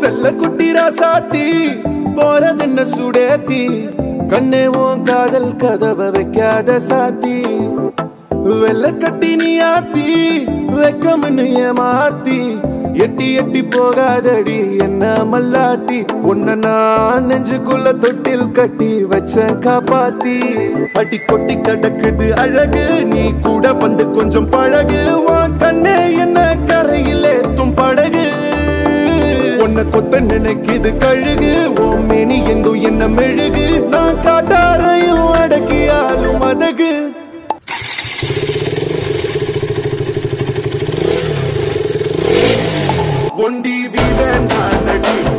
செல்ல குட்டி ராசாத்தி போறதென்ன சுடேத்தி கண்ணே உன் காதல் கதவை வைக்காத சாத்தி வெள்ள கட்டி நீ ஆத்தி வெக்கம்னு ஏமாத்தி எட்டி எட்டி போகாதடி என்ன மல்லாட்டி உன்ன நான் நெஞ்சுக்குள்ள தொட்டில் கட்டி வச்ச காப்பாத்தி அடி கொட்டி கடக்குது அழகு நீ கூட வந்து கொஞ்சம் பழகு உன் கண்ணே என்ன கரையில் ஏத்தும் படகு உன்னை கொத்த நினைக்குது கழுகு ஓ மேனி எங்கும் என்ன மெழுகு நான் காட்டாரையும் அடக்கியாலும் அதகு ஒண்டி வீரன் நான் அடி